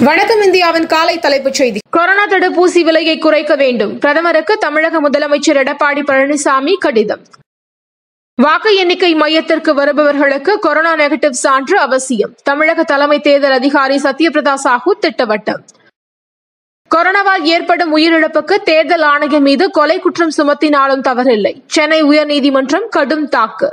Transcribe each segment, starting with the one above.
வணக்கம் இந்தியாவின் காலை தலைப்புச் செய்தி கொரோனா தடுப்பூசி விலையை குறைக்க வேண்டும் பிரதமருக்கு தமிழக முதலமைச்சர் எடப்பாடி பழனிசாமி கடிதம் வாக்கு எண்ணிக்கை மையத்திற்கு வருபவர்களுக்கு கொரோனா நெகட்டிவ் சான்று அவசியம் தமிழக தலைமை தேர்தல் அதிகாரி சத்யபிரதா சாஹூ திட்டவட்டம் கொரோனாவால் ஏற்படும் உயிரிழப்புக்கு தேர்தல் ஆணையம் மீது கொலை குற்றம் சுமத்தினாலும் தவறில்லை சென்னை உயர்நீதிமன்றம் கடும் தாக்கு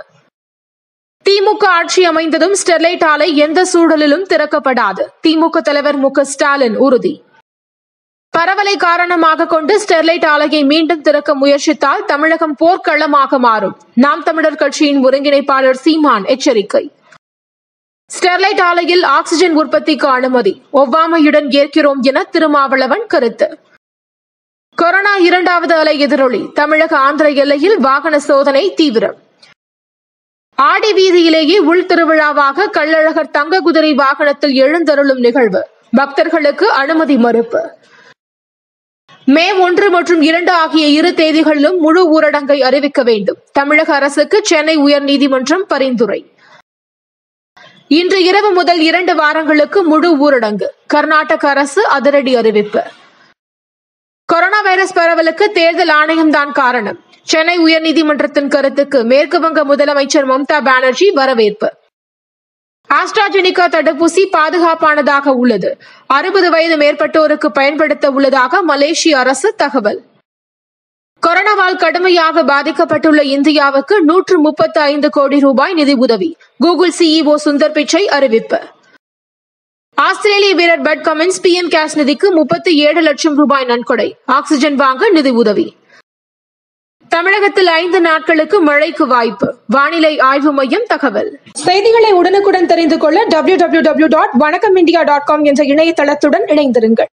திமுக ஆட்சி அமைந்ததும் ஸ்டெர்லைட் ஆலை எந்த சூழலிலும் திறக்கப்படாது திமுக தலைவர் மு க ஸ்டாலின் உறுதி பரவலை காரணமாக கொண்டு ஸ்டெர்லைட் ஆலையை மீண்டும் திறக்க முயற்சித்தால் தமிழகம் போர்க்களமாக மாறும் நாம் தமிழர் கட்சியின் ஒருங்கிணைப்பாளர் சீமான் எச்சரிக்கை ஸ்டெர்லைட் ஆலையில் ஆக்ஸிஜன் உற்பத்திக்கு அனுமதி ஒவ்வாமையுடன் ஏற்கிறோம் என திருமாவளவன் கருத்து கொரோனா இரண்டாவது அலை எதிரொலி தமிழக ஆந்திர எல்லையில் வாகன சோதனை தீவிரம் ஆடி வீதியிலேயே உள் திருவிழாவாக கள்ளழகர் தங்க குதிரை வாகனத்தில் எழுந்தருளும் நிகழ்வு பக்தர்களுக்கு அனுமதி மறுப்பு மே ஒன்று மற்றும் இரண்டு ஆகிய இரு தேதிகளிலும் முழு ஊரடங்கை அறிவிக்க வேண்டும் தமிழக அரசுக்கு சென்னை உயர்நீதிமன்றம் பரிந்துரை இன்று இரவு முதல் இரண்டு வாரங்களுக்கு முழு ஊரடங்கு கர்நாடக அரசு அதிரடி அறிவிப்பு கொரோனா வைரஸ் பரவலுக்கு தேர்தல் ஆணையம்தான் காரணம் சென்னை உயர்நீதிமன்றத்தின் கருத்துக்கு மேற்கு வங்க முதலமைச்சர் மம்தா பானர்ஜி வரவேற்பு ஆஸ்ட்ராஜெனிகா தடுப்பூசி பாதுகாப்பானதாக உள்ளது அறுபது வயது மேற்பட்டோருக்கு பயன்படுத்த உள்ளதாக மலேசிய அரசு தகவல் கொரோனாவால் கடுமையாக பாதிக்கப்பட்டுள்ள இந்தியாவுக்கு நூற்று முப்பத்து ஐந்து கோடி ரூபாய் நிதி உதவி கூகுள் சிஇஓ சுந்தர் பிச்சை அறிவிப்பு ஆஸ்திரேலிய வீரர் பட் கமின்ஸ் பிஎம் கேஷ் நிதிக்கு முப்பத்தி ஏழு லட்சம் ரூபாய் நன்கொடை ஆக்ஸிஜன் வாங்க நிதி உதவி தமிழகத்தில் ஐந்து நாட்களுக்கு மழைக்கு வாய்ப்பு வானிலை ஆய்வு மையம் தகவல் செய்திகளை உடனுக்குடன் தெரிந்து கொள்ள டபிள்யூ டபிள்யூ டபிள்யூ டாட் வணக்கம் இந்தியா டாட் காம் என்ற இணையதளத்துடன் இணைந்திருங்கள்